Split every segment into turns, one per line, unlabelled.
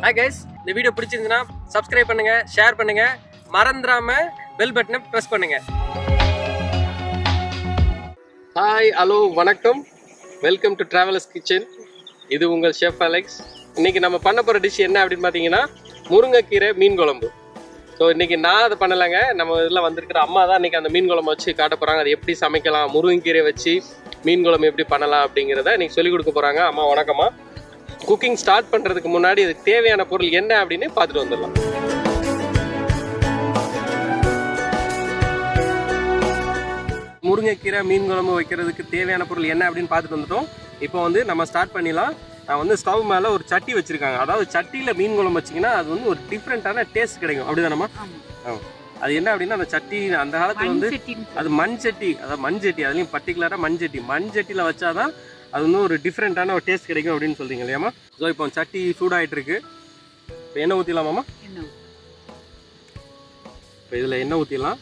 Hi guys இந்த video பிடிச்சிருந்துன்னா subscribe பண்ணுங்க ஷேர் பண்ணுங்க மறந்துடாம பெல் பட்டனை ப்ரெஸ் பண்ணுங்க ஹாய் ஹலோ வணக்கம் வெல்கம் டு டிராவலர்ஸ் கிச்சன் இது உங்கள் ஷெஃப் அலெக்ஸ் இன்னைக்கு நம்ம பண்ண போகிற டிஷ் என்ன அப்படின்னு பார்த்தீங்கன்னா முருங்கைக்கீரை மீன் குழம்பு ஸோ இன்னைக்கு நான் அதை பண்ணலைங்க நம்ம இதில் வந்திருக்கிற அம்மா தான் இன்னைக்கு அந்த மீன் குழம்பு வச்சு காட்ட போகிறாங்க அது எப்படி சமைக்கலாம் முருங்கைக்கீரை வச்சு மீன் குழம்பு எப்படி பண்ணலாம் அப்படிங்கிறத இன்னைக்கு சொல்லிக் கொடுக்க போகிறாங்க அம்மா வணக்கம்மா குக்கிங் ஸ்டார்ட் பண்ணுறதுக்கு முன்னாடி இதுக்கு தேவையான பொருள் என்ன அப்படின்னு பார்த்துட்டு வந்துடலாம் முருங்கைக்கீரை மீன் குழம்பு வைக்கிறதுக்கு தேவையான பொருள் என்ன அப்படின்னு பார்த்துட்டு வந்துட்டோம் இப்போ வந்து நம்ம ஸ்டார்ட் பண்ணிடலாம் நான் வந்து ஸ்டவ் மேலே ஒரு சட்டி வச்சிருக்காங்க அதாவது சட்டியில் மீன் குழம்பு வச்சிங்கன்னா அது வந்து ஒரு டிஃப்ரெண்ட்டான டேஸ்ட் கிடைக்கும் அப்படிதானம்மா ஆ. அது என்ன அப்படின்னா அந்த சட்டி அந்த காலத்தில் வந்து அது மண் சட்டி அதாவது மண் சட்டி அதுலேயும் பர்டிகுலராக மண் சட்டி மண் சட்டியில் வச்சாதான் அது வந்து ஒரு டிஃப்ரெண்ட்டான ஒரு டேஸ்ட் கிடைக்கும் அப்படின்னு சொல்றீங்க இல்லையாம்மா ஸோ இப்போ சட்டி சூடாயிட்டு இருக்கு இப்போ எண்ணெய் ஊற்றிடலாமாம்மா இப்போ இதில் எண்ணெய் ஊற்றிடலாம்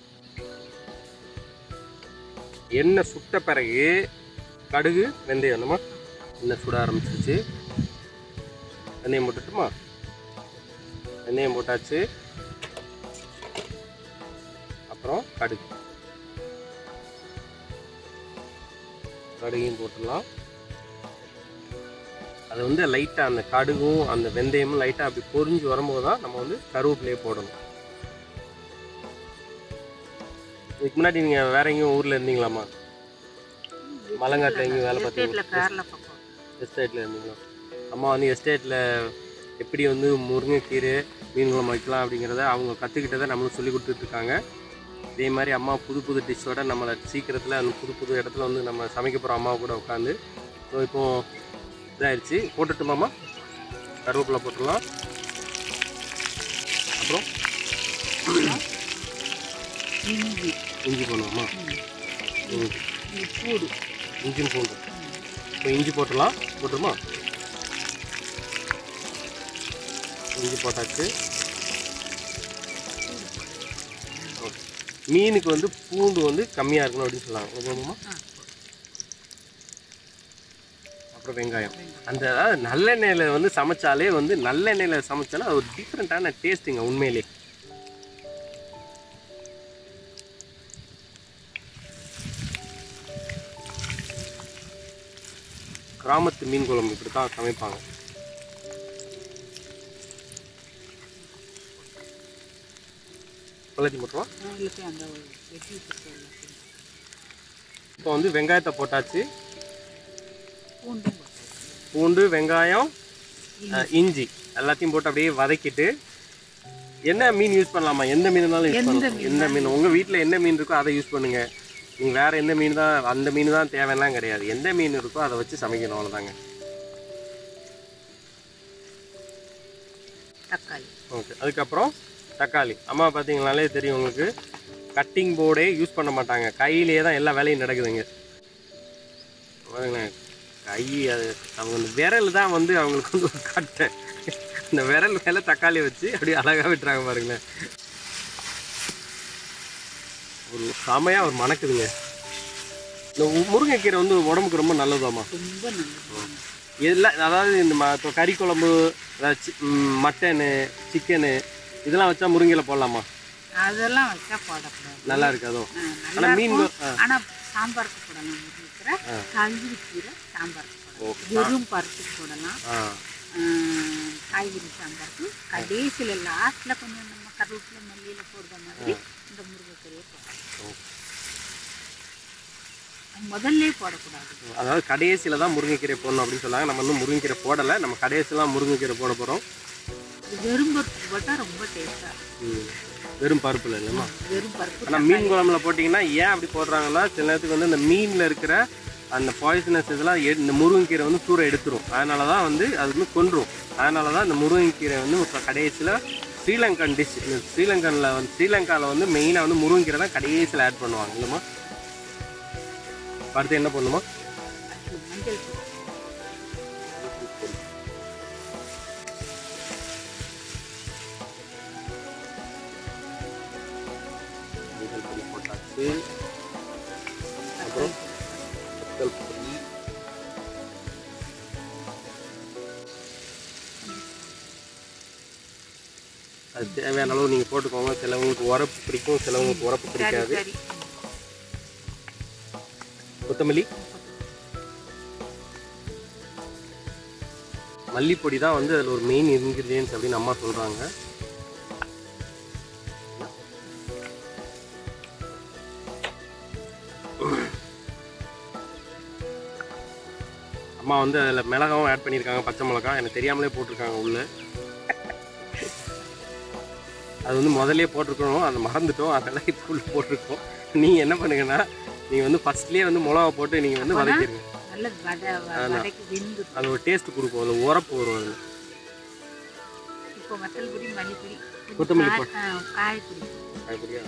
எண்ணெய் சுட்ட பிறகு கடுகு வெந்தயம் என்னம்மா எண்ணெய் சுட ஆரம்பிச்சிருச்சு வெந்தயம் போட்டுட்டுமா வெந்தயம் போட்டாச்சு அப்புறம் கடுகு கடுகையும் போட்டுடலாம் அது வந்து லைட்டாக அந்த கடுகும் அந்த வெந்தயமும் லைட்டாக அப்படி பொரிஞ்சு வரும்போது தான் நம்ம வந்து கருவேப்பிலையே போடணும் இதுக்கு முன்னாடி நீங்கள் வேற எங்கேயும் ஊரில் இருந்தீங்களாம்மா மலங்காட்டில் எங்கேயும் வேலை பார்த்தீங்களா எஸ்டேட்டில் இருந்தீங்களா அம்மா வந்து எஸ்டேட்டில் எப்படி வந்து முருங்கைக்கீரை மீன் குழம்பு வைக்கலாம் அப்படிங்கிறத அவங்க கற்றுக்கிட்டதை நம்மளுக்கு சொல்லி கொடுத்துட்ருக்காங்க இதே மாதிரி அம்மா புது புது டிஷ்ஷோட நம்மளை சீக்கிரத்தில் அந்த புது புது இடத்துல வந்து நம்ம சமைக்க போகிறோம் அம்மா கூட உட்காந்து ஸோ இப்போது இதாகிடுச்சு போட்டுட்டுமாம்மா கருவேப்பிலை போட்டுடலாம் அப்புறம்
இஞ்சி
இஞ்சி போடணுமா இஞ்சி
இது பூடு
இஞ்சின்னு பூண்டு இப்போ இஞ்சி போட்டுடலாம் போட்டுருமா இஞ்சி போட்டாச்சு ஓகே. மீனுக்கு வந்து பூண்டு வந்து கம்மியாக இருக்கணும் அப்படின்னு சொல்லாங்க போதுமா
ஆ.
அப்புறம் வெங்காயம் அந்த அதாவது நல்லெண்ணெயில் வந்து சமைச்சாலே வந்து நல்லெண்ணெயில் சமைச்சாலும் அது ஒரு டிஃப்ரெண்ட்டான டேஸ்ட்டுங்க உண்மையிலே கிராமத்து மீன் குழம்பு இப்படி தான் சமைப்பாங்க எல்லாத்தையும் போட்டுருவோம்
எல்லாத்தையும் அந்த வெட்டி வச்சுருக்க எல்லாத்தையும்
இப்போ வந்து வெங்காயத்தை போட்டாச்சு
பூண்டும் போட்டு
பூண்டு வெங்காயம் அஹ், இஞ்சி எல்லாத்தையும் போட்டு அப்படியே வதக்கிட்டு என்ன மீன் யூஸ் பண்ணலாமா எந்த மீன் இருந்தாலும் யூஸ்
எந்த
பண்ணலாம்
மீன்
எந்த மீன் உங்கள் வீட்டில் என்ன மீன் இருக்கோ அதை யூஸ் பண்ணுங்க நீங்கள் வேற எந்த மீன் தான் அந்த மீன் தான் தேவையெல்லாம் கிடையாது எந்த மீன் இருக்கோ அதை வச்சு சமைக்கணும் அவ்வளோதாங்க
தக்காளி
ஓகே அதுக்கப்புறம் தக்காளி அம்மா பார்த்தீங்கனாலே தெரியும் உங்களுக்கு கட்டிங் போர்டே யூஸ் பண்ண மாட்டாங்க கையிலேயே தான் எல்லா வேலையும் நடக்குதுங்க பாருங்களேன் கை அது அவங்க அந்த விரல் தான் வந்து அவங்களுக்கு வந்து ஒரு கட்டை இந்த விரல் மேலே தக்காளி வச்சு அப்படியே அழகாக விட்டுறாங்க பாருங்களேன் ஒரு செமையாக ஒரு மணக்குதுங்க இந்த உ- முருங்கைக்கீரை வந்து உடம்புக்கு ரொம்ப நல்லதாம்மா
ரொம்ப நல்லது
எல்லாம் அதாவது இந்த ம- இப்போ கறி குழம்பு அதாவது சி- ம், மட்டனு சிக்கனு இதெல்லாம் வச்சா முருங்கையில போடலாமா
அதெல்லாம் வச்சா போடக்கூடாது
நல்லா இருக்காதோ
ஆ,
ஆனா
நல்லா
மீன்
இருக்கும்
கொ- ஆ.
ஆனா சாம்பாருக்கு போடலாம் இருக்கிற காய்கறி கீரை சாம்பாருக்கு போடலாம்
ஓ,
வெறும் பருப்புக்கு போடலாம்
ஆ
ஆ, காய்கறி சாம்பாருக்கு கடைசியில் லாஸ்ட்ல கொஞ்சம் நம்ம கருவேப்பிலை மல்லியில போடுற மாதிரி இந்த முருங்கைக்கீரையை போடலாம் அது முதல்லே போடக்கூடாது
அதாவது கடைசியில் தான் முருங்கைக்கீரை போடணும் அப்படின்னு சொன்னாங்க நம்ம வந்து முருங்கைக்கீரை போடலை நம்ம கடைசியில் முருங்கைக்கீரை போட போகிறோம்
இது வெறும் பருப்பு போட்டால் ரொம்ப டேஸ்டாக இருக்கும்
வெறும் பருப்பில் இல்லைம்மா
வெறும் பருப்பு
ஆனால் மீன் குழம்புல போட்டிங்கன்னா ஏன் அப்படி போடுறாங்கன்னா சில நேரத்துக்கு வந்து இந்த மீனில் இருக்கிற அந்த பாய்சனஸ் இதெல்லாம் எ- இந்த முருங்கைக்கீரை வந்து தூர எடுத்துரும் அதனால தான் வந்து அது வந்து கொன்றும் அதனால தான் இந்த முருங்கைக்கீரை வந்து இப்போ கடைசியில் ஸ்ரீலங்கன் டிஷ் இந்த ஸ்ரீலங்கனில் வந்து ஸ்ரீலங்காவில் வந்து மெயினாக வந்து முருங்கைக்கீரை தான் கடைசியில் ஆட் பண்ணுவாங்க இல்லைம்மா அடுத்து என்ன பண்ணுமா
அது மஞ்சள் தூள்
மஞ்சள் பொடி போட்டாச்சு அப்புறம் வத்தல் பொடி அது தேவையான அளவு நீங்கள் போட்டுக்கோங்க சிலவங்களுக்கு உரப்பு பிடிக்கும் சிலவங்களுக்கு உரப்பு
சரி
பிடிக்காது
சரி
கொத்தமல்லி மல்லிப்பொடி தான் வந்து அதில் ஒரு மெயின் இன்க்ரீடியன்ஸ் அப்படின்னு அம்மா சொல்கிறாங்க அம்மா வந்து அதில் மிளகாவும் ஆட் பண்ணியிருக்காங்க பச்சை மிளகா எனக்கு தெரியாமலே போட்டிருக்காங்க உள்ள அது வந்து முதல்லயே போட்டிருக்கணும் அதை மறந்துட்டோம் அதெல்லாம் இப்போ உள்ள போட்டிருக்கோம் நீங்கள் என்ன பண்ணுங்கன்னா நீங்கள் வந்து ஃபர்ஸ்ட்லேயே வந்து மிளகா போட்டு நீங்கள் வந்து வதக்கிடுங்க
நல்ல வத வ- வதக்கி வெந்து
அது ஒரு டேஸ்ட் கொடுக்கும் அதில் உரப்பு வரும் அதில்
இப்போ வத்தல் பொடி மல்லிப்பொடி கொஞ்சம்
கொத்தமல்லி
காய்- ஆ, காய்பொடி
அப்படியா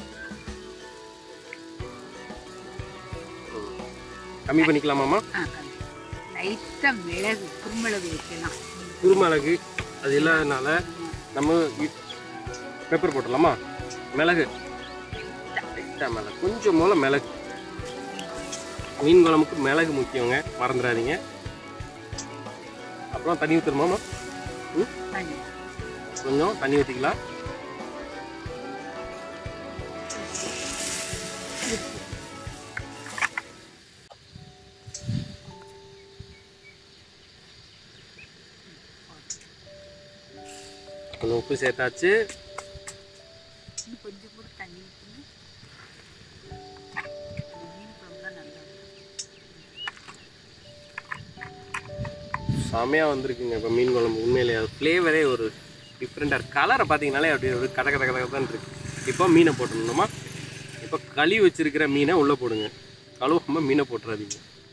கம்மி பண்ணிக்கலாமாம்மா
ஆ லைட்டாக மிளகு குருமிளகு வைக்கலாம்
குருமிளகு அது இல்லாதனால நம்ம பெப்பர் போட்டுடலாமா மிளகு லைட்டாக மிளகு கொஞ்சம் மூலம் மிளகு மீன் குழம்புக்கு மிளகு முக்கியங்க மறந்துடாதீங்க அப்புறம் தண்ணி ஊற்றுருமாம்மா ம்
தண்ணி
கொஞ்சம் தண்ணி ஊற்றிக்கலாம் கொஞ்சம் உப்பு சேர்த்தாச்சு
இன்னும் கொஞ்சம் கூட தண்ணி ஊற்றுங்க மீன் குழம்புலாம் நல்லா இருக்கும்.
செமையாக வந்திருக்குங்க இப்போ மீன் குழம்பு உண்மையிலே அது ஃப்ளேவரே ஒரு டிஃப்ரெண்ட்டாக கலரை பார்த்தீங்கனாலே அப்படி ஒரு கட கட கட தான் இருக்கு இப்போ மீனை போட்டுடணுமா இப்போ களி வச்சிருக்கிற மீனை உள்ளே போடுங்க கழுவாம மீனை போட்டுறாதீங்க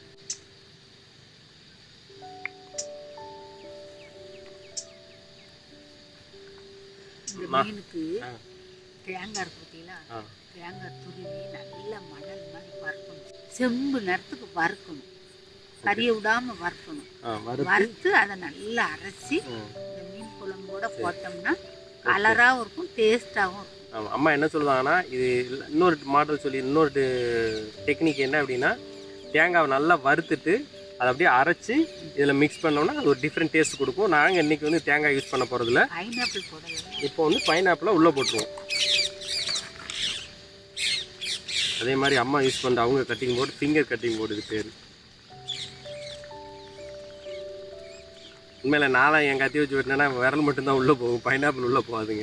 இந்த
மா.
மீனுக்கு
ஆ.
தேங்காய் இருக்கு பார்த்தீங்களா
ஆ
தேங்காய் துருவி நல்ல மணல் மாதிரி வறுக்கணும் செம்பு நேரத்துக்கு வறுக்கணும் கறியை விடாம வறுக்கணும்
ஆ வறுத்து
வறுத்து அதை நல்லா அரைச்சி
ஆ.
இந்த மீன் குழம்போட போட்டோம்னா கலராகவும் இருக்கும் டேஸ்டாகவும் இருக்கும்
ஆமாம் அம்மா என்ன சொல்லுவாங்கன்னா இது இல்ல- இன்னொரு மாடல் சொல்லி இன்னொரு டெக்னிக் என்ன அப்படின்னா தேங்காவை நல்லா வறுத்துட்டு அதை அப்படியே அரைச்சி இதில் மிக்ஸ் பண்ணோம்னா அது ஒரு டிஃப்ரெண்ட் டேஸ்ட் கொடுக்கும் நாங்கள் இன்னைக்கு வந்து தேங்காய் யூஸ் பண்ண போகிறதில்ல
பைனாப்பிள் போடலாம்
இப்போ வந்து பைனாப்பிளை உள்ளே போட்டுருவோம் அதே மாதிரி அம்மா யூஸ் பண்ணுற அவங்க cutting board finger cutting board இது பேர் உண்மையில நானும் என் கத்தி வச்சு வெட்டினா விரல் மட்டும்தான் உள்ளே போகும் பைனாப்பிள் உள்ளே போகாதுங்க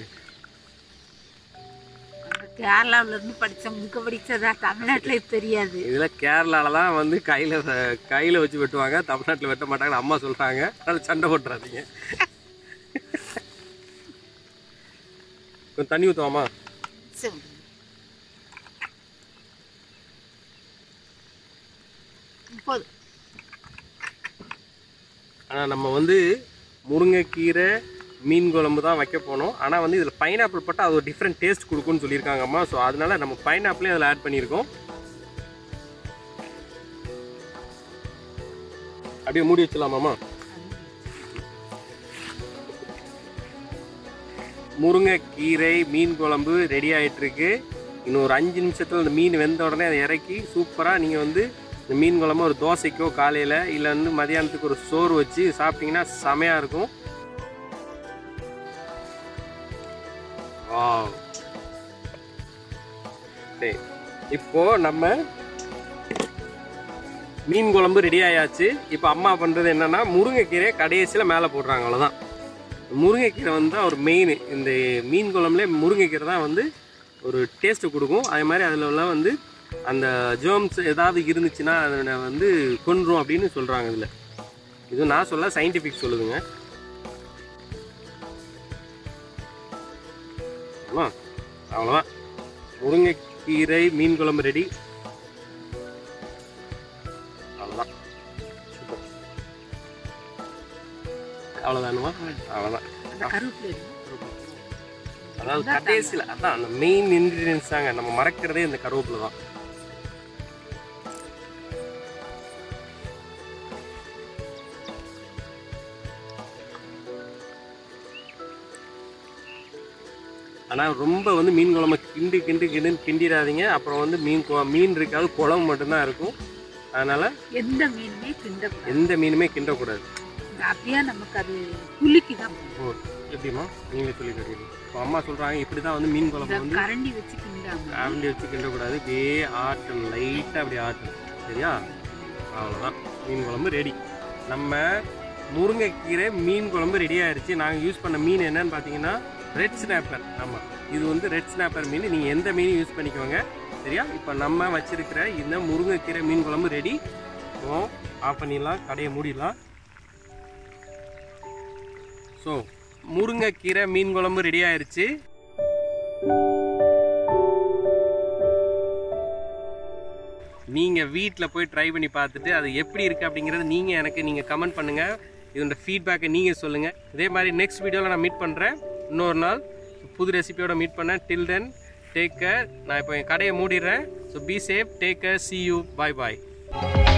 அங்க கேரளாவுல இருந்து படிச்சவங்களுக்கு படிச்சதா தமிழ்நாட்டுல இது தெரியாது
இதில் கேரளால தான் வந்து கையில் கையில் வச்சு வெட்டுவாங்க தமிழ்நாட்டில் வெட்ட மாட்டாங்கன்னு அம்மா சொல்கிறாங்க அதனால் சண்டை போட்டுறாதீங்க கொஞ்சம் தண்ணி ஊற்றுவாமா
சரி. போதும்
ஆனால் நம்ம வந்து முருங்கைக்கீரை மீன் குழம்பு தான் வைக்க போனோம் ஆனால் வந்து இதில் பைனாப்பிள் போட்டால் அது ஒரு டிஃப்ரெண்ட் டேஸ்ட் கொடுக்கும்னு சொல்லியிருக்காங்க அம்மா ஸோ அதனால நம்ம பைனாப்பிளே அதில் ஆட் பண்ணியிருக்கோம் அப்படியே மூடி வச்சிடலாமாம்மா முருங்கைக்கீரை மீன் குழம்பு ரெடி ஆயிட்டு இருக்கு இன்னும் ஒரு அஞ்சு நிமிஷத்தில் இந்த மீன் வெந்த உடனே அதை இறக்கி சூப்பராக நீங்கள் வந்து இந்த மீன் குழம்பு ஒரு தோசைக்கோ காலையில் இல்லை வந்து மதியானத்துக்கு ஒரு சோறு வச்சு சாப்பிட்டீங்கன்னா செமையாக இருக்கும் வாவ் சரி இப்போ நம்ம மீன் குழம்பு ரெடி ஆயாச்சு இப்போ அம்மா பண்ணுறது என்னன்னா முருங்கைக்கீரை கடைசியில் மேலே போடுறாங்க அவ்வளோதான் முருங்கைக்கீரை வந்து ஒரு மெயின் இந்த மீன் குழம்புல முருங்கைக்கீரை தான் வந்து ஒரு டேஸ்ட்டு கொடுக்கும் அதே மாதிரி அதில் உள்ள வந்து அந்த ஜேர்ம்ஸ் ஏதாவது இருந்துச்சுன்னா அதை வந்து கொன்றும் அப்படின்னு சொல்கிறாங்க இதில் இது நான் சொல்ல சயின்டிஃபிக் சொல்லுதுங்க ஆமா அவ்வளோதான் முருங்கைக்கீரை மீன் குழம்பு ரெடி அவ்வளோதான் சூப்பர் அவ்வளோதானுமா அவ்வளோதான்
அந்த கருவேப்பிலை எடுங்க.
அதாவது கடைசியில் அதான் அந்த மெயின் இன்க்ரீடியன்ஸ் தாங்க நம்ம மறக்கிறதே இந்த கருவேப்பிலை தான் ஆனால் ரொம்ப வந்து மீன் குழம்பு கிண்டு கிண்டு கிண்டுன்னு கிண்டிடாதீங்க அப்புறம் வந்து மீன் குழ- மீன் இருக்காது குழம்பு மட்டும்தான் இருக்கும் அதனால்
எந்த மீனுமே கிண்டக்கூடாது
எந்த மீனுமே கிண்டக்கூடாது
அப்படியே நமக்கு அது புளிக்கு தான்
ஓ எப்படிம்மா நீங்களே சொல்லி தருவீங்க இப்போ அம்மா சொல்கிறாங்க இப்படி தான் வந்து மீன் குழம்பு வந்து
கரண்டி வச்சு கிண்டாம
ஃபேமிலி வச்சு கிண்டக்கூடாது அப்படியே ஆட்டணும் லைட்டாக அப்படி ஆட்டணும் சரியா அவ்வளோதான் மீன் குழம்பு ரெடி நம்ம முருங்கைக்கீரை மீன் குழம்பு ரெடி ஆயிடுச்சு நாங்கள் யூஸ் பண்ண மீன் என்னன்னு பார்த்தீங்கன்னா ரெட் ஸ்னாப்பர் ஆமாம் இது வந்து ரெட் ஸ்னாப்பர் மீன் நீங்கள் எந்த மீனும் யூஸ் பண்ணிக்கோங்க சரியா இப்போ நம்ம வச்சிருக்கிற இந்த முருங்கைக்கீரை மீன் குழம்பு ரெடி ஸோ ஆஃப் பண்ணிடலாம் கடையை மூடிடலாம் ஸோ முருங்கைக்கீரை மீன் குழம்பு ரெடி ஆயிருச்சு நீங்கள் வீட்டில் போய் ட்ரை பண்ணி பார்த்துட்டு அது எப்படி இருக்குது அப்படிங்கிறது நீங்கள் எனக்கு நீங்கள் கமெண்ட் பண்ணுங்கள் இதோட ஃபீட்பேக்கை நீங்கள் சொல்லுங்கள் இதே மாதிரி நெக்ஸ்ட் வீடியோவில் நான் மீட் பண்ணுறேன் இன்னொரு நாள் புது ரெசிபியோட மீட் பண்ணேன் டில் தென் டேக் கேர் நான் இப்போ என் கடையை மூடிடுறேன் so be safe take care see you bye bye